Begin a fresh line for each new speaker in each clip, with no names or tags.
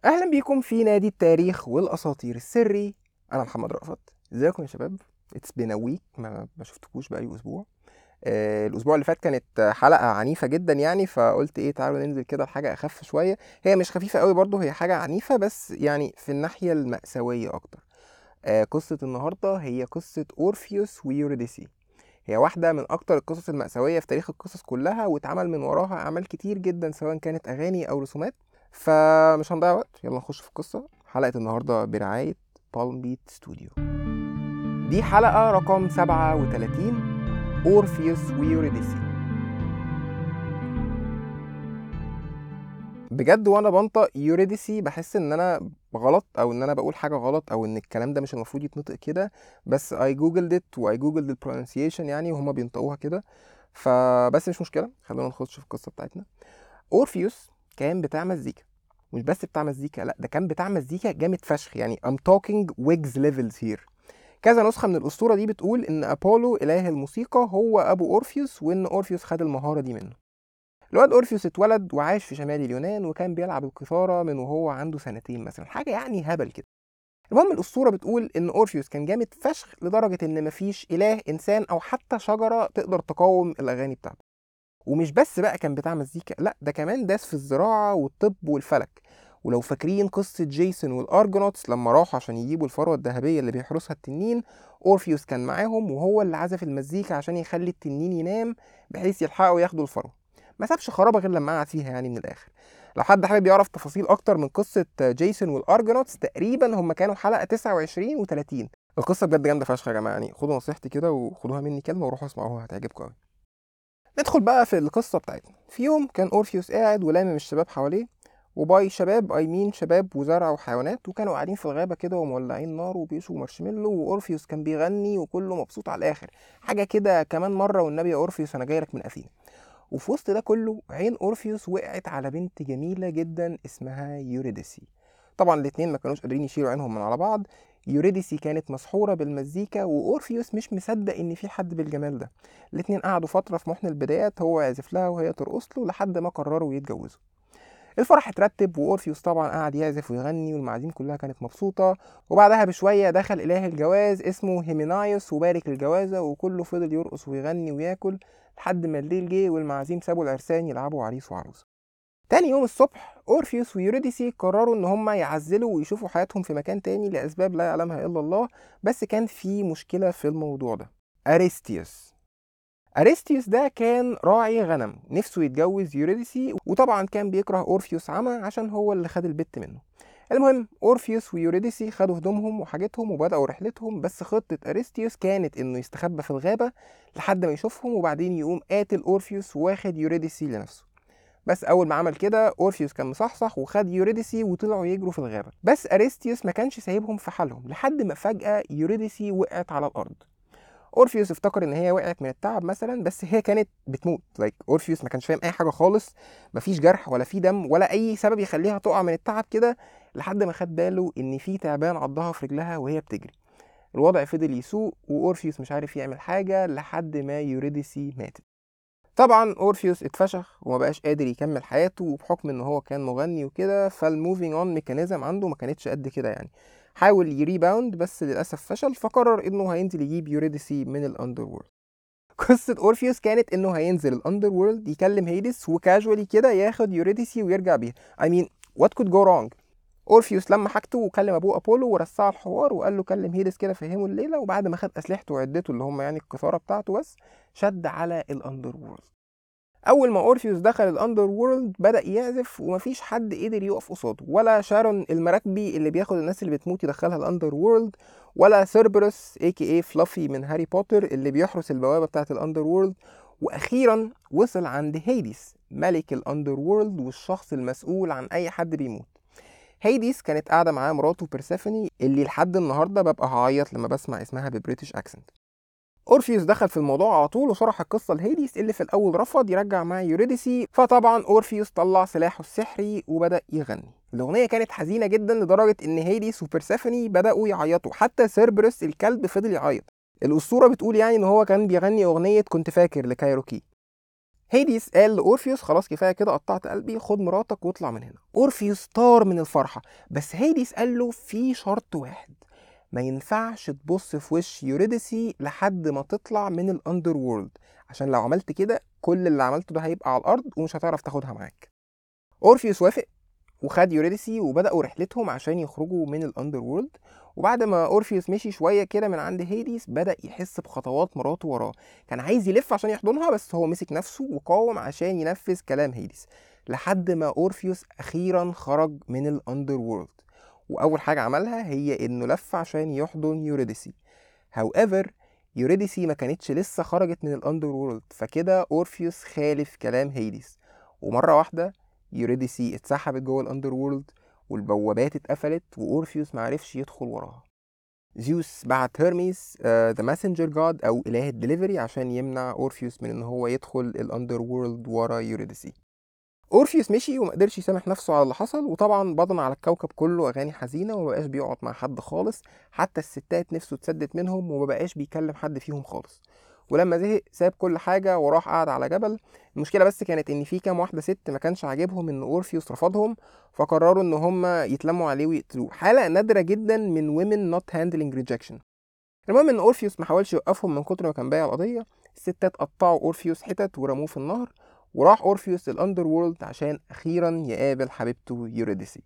اهلا بيكم في نادي التاريخ والاساطير السري انا محمد رأفت ازيكم يا شباب اتس بين ويك ما ما شفتكوش بقالي اسبوع آه الاسبوع اللي فات كانت حلقه عنيفه جدا يعني فقلت ايه تعالوا ننزل كده لحاجه اخف شويه هي مش خفيفه قوي برضو هي حاجه عنيفه بس يعني في الناحيه المأساويه اكتر آه قصه النهارده هي قصه اورفيوس ويوريديسي هي واحدة من أكتر القصص المأساوية في تاريخ القصص كلها واتعمل من وراها أعمال كتير جدا سواء كانت أغاني أو رسومات فمش هنضيع وقت يلا نخش في القصة حلقة النهاردة برعاية بالم بيت ستوديو دي حلقة رقم 37 أورفيوس ويوريديسي بجد وانا بنطق يوريديسي بحس ان انا غلط او ان انا بقول حاجه غلط او ان الكلام ده مش المفروض يتنطق كده بس اي جوجلد ات واي جوجلد البرونسيشن يعني وهما بينطقوها كده فبس مش مشكله خلونا نخش في القصه بتاعتنا اورفيوس كان بتاع مزيكا مش بس بتاع مزيكا لا ده كان بتاع مزيكا جامد فشخ يعني I'm talking wigs levels here كذا نسخة من الأسطورة دي بتقول إن أبولو إله الموسيقى هو أبو أورفيوس وإن أورفيوس خد المهارة دي منه الواد أورفيوس اتولد وعاش في شمال اليونان وكان بيلعب القيثارة من وهو عنده سنتين مثلا حاجة يعني هبل كده المهم الأسطورة بتقول إن أورفيوس كان جامد فشخ لدرجة إن مفيش إله إنسان أو حتى شجرة تقدر تقاوم الأغاني بتاعته ومش بس بقى كان بتاع مزيكا لا ده كمان داس في الزراعة والطب والفلك ولو فاكرين قصة جيسون والأرجونوتس لما راحوا عشان يجيبوا الفروة الذهبية اللي بيحرسها التنين أورفيوس كان معاهم وهو اللي عزف المزيكا عشان يخلي التنين ينام بحيث يلحقوا ياخدوا الفروة ما سابش خرابة غير لما قعد فيها يعني من الآخر لو حد حابب يعرف تفاصيل أكتر من قصة جيسون والأرجونوتس تقريبا هم كانوا حلقة 29 و30 القصة بجد جامدة فشخ يا جماعة يعني خدوا نصيحتي كده وخدوها مني كلمة وروحوا اسمعوها هتعجبكم أوي ندخل بقى في القصة بتاعتنا في يوم كان أورفيوس قاعد ولامم الشباب حواليه وباي شباب اي مين شباب وزرع وحيوانات وكانوا قاعدين في الغابة كده ومولعين نار وبيشوا مارشميلو وأورفيوس كان بيغني وكله مبسوط على الآخر حاجة كده كمان مرة والنبي يا أورفيوس أنا جايلك من أثينا وفي وسط ده كله عين أورفيوس وقعت على بنت جميلة جدا اسمها يوريديسي طبعا الاتنين ما كانوش قادرين يشيلوا عينهم من على بعض يوريديسي كانت مسحورة بالمزيكا وأورفيوس مش مصدق إن في حد بالجمال ده الاتنين قعدوا فترة في محن البدايات هو يعزف لها وهي ترقص له لحد ما قرروا يتجوزوا الفرح اترتب وأورفيوس طبعا قعد يعزف ويغني والمعازيم كلها كانت مبسوطة وبعدها بشوية دخل إله الجواز اسمه هيمينايوس وبارك الجوازة وكله فضل يرقص ويغني وياكل لحد ما الليل جه والمعازيم سابوا العرسان يلعبوا عريس وعروسة تاني يوم الصبح أورفيوس ويوريديسي قرروا إن هما يعزلوا ويشوفوا حياتهم في مكان تاني لأسباب لا يعلمها إلا الله بس كان في مشكلة في الموضوع ده أريستيوس أريستيوس ده كان راعي غنم نفسه يتجوز يوريديسي وطبعا كان بيكره أورفيوس عمى عشان هو اللي خد البت منه المهم أورفيوس ويوريديسي خدوا هدومهم وحاجتهم وبدأوا رحلتهم بس خطة أريستيوس كانت إنه يستخبى في الغابة لحد ما يشوفهم وبعدين يقوم قاتل أورفيوس واخد يوريديسي لنفسه بس اول ما عمل كده اورفيوس كان مصحصح وخد يوريديسي وطلعوا يجروا في الغابه بس اريستيوس ما كانش سايبهم في حالهم لحد ما فجاه يوريديسي وقعت على الارض اورفيوس افتكر ان هي وقعت من التعب مثلا بس هي كانت بتموت لايك like اورفيوس ما كانش فاهم اي حاجه خالص مفيش جرح ولا في دم ولا اي سبب يخليها تقع من التعب كده لحد ما خد باله ان في تعبان عضها في رجلها وهي بتجري الوضع فضل يسوء واورفيوس مش عارف يعمل حاجه لحد ما يوريديسي ماتت طبعا اورفيوس اتفشخ وما بقاش قادر يكمل حياته وبحكم ان هو كان مغني وكده فالموفينج اون ميكانيزم عنده ما كانتش قد كده يعني حاول يريباوند بس للاسف فشل فقرر انه هينزل يجيب يوريديسي من الاندر وورلد قصة اورفيوس كانت انه هينزل الاندر وورلد يكلم هيدس وكاجوالي كده ياخد يوريديسي ويرجع بيها I mean what could go wrong اورفيوس لما حاجته وكلم ابوه ابولو ورسعه الحوار وقال له كلم هيدس كده فهمه الليله وبعد ما خد اسلحته وعدته اللي هم يعني القيثاره بتاعته بس شد على الاندر وورلد اول ما اورفيوس دخل الاندر وورلد بدا يعزف ومفيش حد قدر يقف قصاده ولا شارون المراكبي اللي بياخد الناس اللي بتموت يدخلها الاندر وورلد ولا سيربروس اي كي اي فلافي من هاري بوتر اللي بيحرس البوابه بتاعه الاندر وورلد واخيرا وصل عند هيديس ملك الاندر وورلد والشخص المسؤول عن اي حد بيموت هيديس كانت قاعده معاه مراته بيرسيفوني اللي لحد النهارده ببقى هعيط لما بسمع اسمها ببريتش اكسنت اورفيوس دخل في الموضوع على طول وشرح القصه لهيديس اللي في الاول رفض يرجع معاه يوريديسي فطبعا اورفيوس طلع سلاحه السحري وبدا يغني الاغنيه كانت حزينه جدا لدرجه ان هيديس وبيرسيفوني بداوا يعيطوا حتى سيربرس الكلب فضل يعيط الاسطوره بتقول يعني ان هو كان بيغني اغنيه كنت فاكر لكايروكي هيديس قال لاورفيوس خلاص كفايه كده قطعت قلبي خد مراتك واطلع من هنا اورفيوس طار من الفرحه بس هيديس قال له في شرط واحد ما ينفعش تبص في وش يوريديسي لحد ما تطلع من الاندر وورلد عشان لو عملت كده كل اللي عملته ده هيبقى على الارض ومش هتعرف تاخدها معاك اورفيوس وافق وخد يوريديسي وبداوا رحلتهم عشان يخرجوا من الاندر وورلد وبعد ما اورفيوس مشي شويه كده من عند هيديس بدا يحس بخطوات مراته وراه كان عايز يلف عشان يحضنها بس هو مسك نفسه وقاوم عشان ينفذ كلام هيديس لحد ما اورفيوس اخيرا خرج من الاندر وورلد واول حاجه عملها هي انه لف عشان يحضن يوريديسي however يوريديسي ما كانتش لسه خرجت من الاندر وورلد فكده اورفيوس خالف كلام هيديس ومره واحده يوريديسي اتسحبت جوه الاندر وورلد والبوابات اتقفلت واورفيوس معرفش يدخل وراها زيوس بعت هيرميس ذا ماسنجر جاد او اله الدليفري عشان يمنع اورفيوس من ان هو يدخل الاندر وورلد ورا يوريديسي اورفيوس مشي وما قدرش يسامح نفسه على اللي حصل وطبعا بضن على الكوكب كله اغاني حزينه وما بقاش بيقعد مع حد خالص حتى الستات نفسه اتسدت منهم وما بقاش بيكلم حد فيهم خالص ولما زهق ساب كل حاجه وراح قعد على جبل المشكله بس كانت ان في كام واحده ست ما كانش عاجبهم ان اورفيوس رفضهم فقرروا ان هم يتلموا عليه ويقتلوه حاله نادره جدا من women not handling rejection المهم ان اورفيوس ما حاولش يوقفهم من كتر ما كان بايع القضيه الستات قطعوا اورفيوس حتت ورموه في النهر وراح اورفيوس الاندر وورلد عشان اخيرا يقابل حبيبته يوريديسي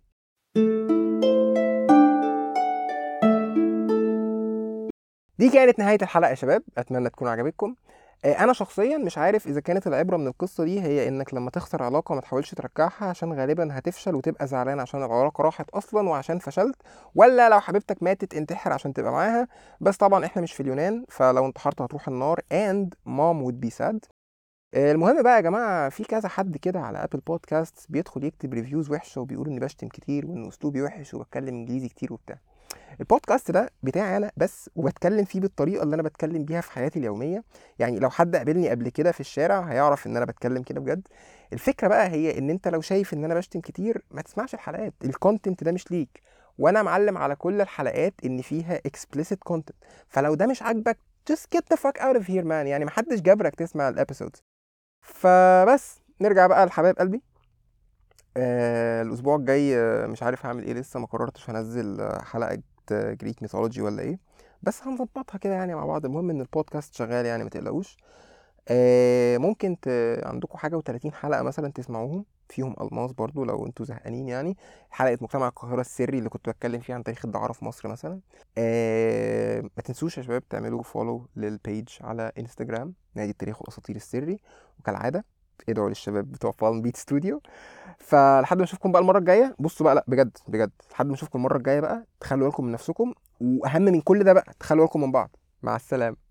دي كانت نهايه الحلقه يا شباب اتمنى تكون عجبتكم آه، انا شخصيا مش عارف اذا كانت العبره من القصه دي هي انك لما تخسر علاقه ما تحاولش ترجعها عشان غالبا هتفشل وتبقى زعلان عشان العلاقه راحت اصلا وعشان فشلت ولا لو حبيبتك ماتت انتحر عشان تبقى معاها بس طبعا احنا مش في اليونان فلو انتحرت هتروح النار and mom would be sad آه، المهم بقى يا جماعه في كذا حد كده على ابل بودكاست بيدخل يكتب ريفيوز وحشه وبيقول اني بشتم كتير وان اسلوبي وحش وبتكلم انجليزي كتير وبتاع البودكاست ده بتاعي انا بس وبتكلم فيه بالطريقه اللي انا بتكلم بيها في حياتي اليوميه يعني لو حد قابلني قبل كده في الشارع هيعرف ان انا بتكلم كده بجد الفكره بقى هي ان انت لو شايف ان انا بشتم كتير ما تسمعش الحلقات الكونتنت ده مش ليك وانا معلم على كل الحلقات ان فيها explicit content فلو ده مش عاجبك just get the fuck out of here man يعني محدش جبرك تسمع الابيسودز فبس نرجع بقى لحبايب قلبي آه الاسبوع الجاي آه، مش عارف هعمل ايه لسه ما قررتش هنزل آه، حلقه جريك ميثولوجي ولا ايه بس هنظبطها كده يعني مع بعض المهم ان البودكاست شغال يعني ما تقلقوش آه ممكن ت... عندكم حاجه و30 حلقه مثلا تسمعوهم فيهم الماس برضو لو انتوا زهقانين يعني حلقه مجتمع القاهره السري اللي كنت بتكلم فيها عن تاريخ الدعاره في مصر مثلا آه ما تنسوش يا شباب تعملوا فولو للبيج على انستجرام نادي التاريخ والاساطير السري وكالعاده ادعوا للشباب بتوع بالم بيت ستوديو فلحد ما اشوفكم بقى المره الجايه بصوا بقى لا بجد بجد لحد ما اشوفكم المره الجايه بقى تخلوا بالكم من نفسكم واهم من كل ده بقى تخلوا بالكم من بعض مع السلامه